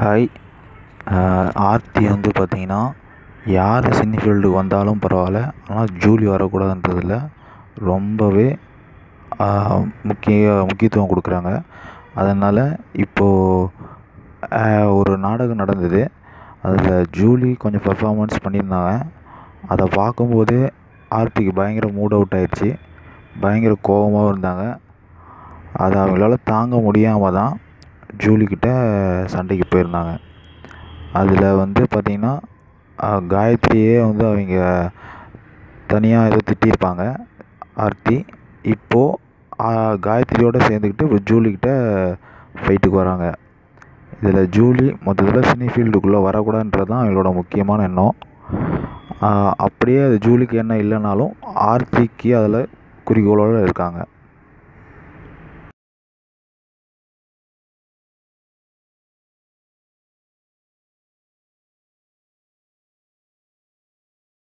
hi Aarthi வந்து பார்த்தீங்கன்னா யார் சினி ஃபீல்டுக்கு வந்தாலும் பரவாயில்ல ஆனால் ஜூலி வரக்கூடாதுன்றதில் ரொம்பவே முக்கிய முக்கியத்துவம் கொடுக்குறாங்க அதனால் இப்போது ஒரு நாடகம் நடந்தது அதில் ஜூலி கொஞ்சம் பெர்ஃபார்மன்ஸ் பண்ணியிருந்தாங்க அதை பார்க்கும்போதே ஆர்த்திக்கு பயங்கர மூட் அவுட் ஆயிடுச்சு பயங்கர கோவமாகவும் இருந்தாங்க அதை அவங்களால தாங்க முடியாமல் தான் ஜூலிக்கிட்ட சண்டைக்கு போயிருந்தாங்க அதில் வந்து பார்த்திங்கன்னா காயத்ரியே வந்து அவங்க தனியாக ஏதோ திட்டியிருப்பாங்க ஆர்த்தி இப்போது காயத்ரியோடு சேர்ந்துக்கிட்டு இப்போ ஜூலிக்கிட்ட ஃபைட்டுக்கு வராங்க இதில் ஜூலி மொத்தத்தில் சினி ஃபீல்டுக்குள்ளே வரக்கூடாதுன்றது தான் அவங்களோட முக்கியமான எண்ணம் அப்படியே அது ஜூலிக்கு எண்ணம் இல்லைனாலும் ஆர்த்திக்கு அதில் குறிக்கோளோடு இருக்காங்க